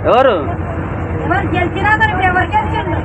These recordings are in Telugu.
ఎవరు ఎవరు గెలిచినా కానీ ఇప్పుడు ఎవరు గెలిచిండు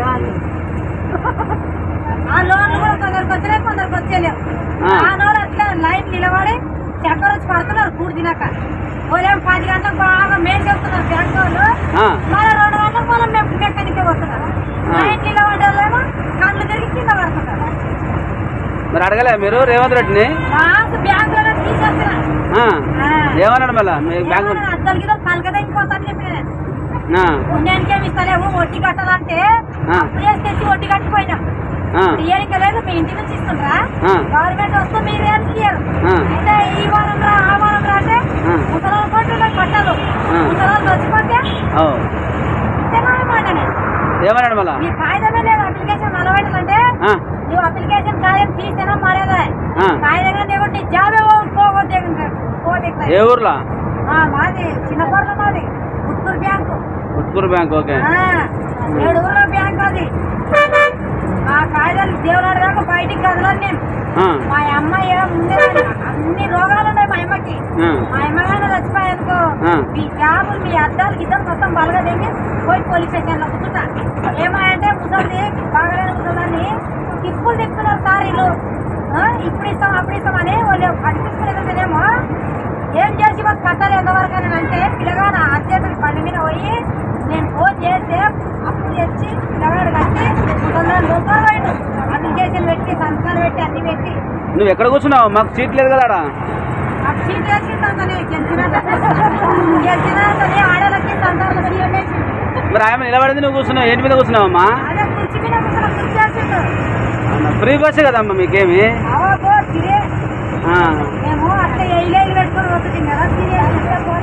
ఆ లోన్లు కూడా కొందరికి వచ్చినాయి కొందరికి వచ్చేలేవు ఆ. ఆ నోరు అట్లా లైన్ నిలబడి చక్కెర వచ్చి పడుతున్నారు కూడి తినక పోలేం పది గంటలకు బాగా మేలు చెప్తున్నారు బ్యాంక్ వాళ్ళు ఆ, మన రెండు గంటలకు మనం మె- మెకానిక్ పోతున్నారు ఆ. లైన్ నిలబడ్డారేమో కళ్ళు తిరిగి కింద పడుతున్నారు మరి అడగలే మీరు రేవంత్ రెడ్డిని లాస్ట్ బ్యాంక్ లో తీసేసిన ఆ, ఏమన్నాడు మళ్ళా మీ బ్యాంకు అద్దలు గిద్దలు పలకదైపోతాను చెప్పిన నేను ఆ, పుణ్యానికేమి ఇస్తలేవు వడ్డీ కట్టాలంటే ఆ. అప్పుడే తెచ్చి వడ్డీ కట్టిపోయినాం ఆ, ఇయ్యడానికి లేదు మీ ఇంటి నుంచి ఇస్తుండ్రా ఆ. గవర్నమెంట్ వస్తే మీరు ఏం ఇయ్యరు ఆ. అయితే ఈ వారం రా ఆ వారం రా అంటే ఆ. ముసలాలు కొట్టు కట్టాలి ఆ. ముసలాలు వచ్చిపోతే ఓ, ఇస్తేనమాట నేను ఏమన్నాడు మళ్ళా మీ కాగితమే లేదు అప్లికేషన్ అలవాటాలంటే ఆ, నువ్వు అప్లికేషన్ కాగితం తీసేనా మారేదా ఆ. కాగితంగా లేకుంటే జాబే పోగొట్టే పోతే ఏ ఊర్లో మాది చిన్నపర్ల మాది Puttur bank Utkur bank okay ఆ, ఏడు ఊర్లో బ్యాంక్ అది ఆ కాగితాలు దేవుడు దాకా బయటికి కదలని నేను ఆ, మా అమ్మాయి ముందే అన్ని రోగాలు ఉన్నాయి మా అమ్మకి ఆ, మా అమ్మగానే చచ్చిపోయేందుకు ఆ. మీ జాబులు మీ అద్దాలు గిద్దలు మొత్తం బలగా దిగి పోయి పోలీస్ స్టేషన్ లో కూర్చుంటా ఏమంటే ముసలి బాగాలేని ముసలాన్ని తిప్పులు తిప్పుతున్నారు సార్ వీళ్ళు ఆ, ఇప్పుడు ఇస్తాం అప్పుడు ఇస్తాం అని వాళ్ళు పట్టించుకునేదేమో ఏం చేసి మాకు కట్టాలి ఎంతవరకు అని అంటే పిల్లగాడు అర్జెంట్ బండి మీద పోయి నేను ఫోన్ చేస్తే అప్పుడు తెచ్చి పిల్లగాడు కట్టి తొందర రూపాయలు పోయిండు అప్లికేషన్ పెట్టి సంతకాలు పెట్టి అన్ని పెట్టి నువ్వు ఎక్కడ కూర్చున్నావు మాకు సీట్ లేదు కదా ఆడ ఆ సీట్ వేసిందని గెలిచినాక గెలిచినాకనే ఆడలకి సంతానం సీఎం వేసిండు మరి ఆమె నిలబడింది నువ్వు కూర్చున్నావు ఏంటి మీద కూర్చున్నావమ్మా అదే కుర్చీ మీద కూర్చొని కుర్చీ వేసిండు ఫ్రీ బస్సే కదమ్మా మీకేమి అవో పో తిరే ఆ, మేము అట్లా ఎయిలేలు పెట్టుకొని పోతుంది కదా తిరే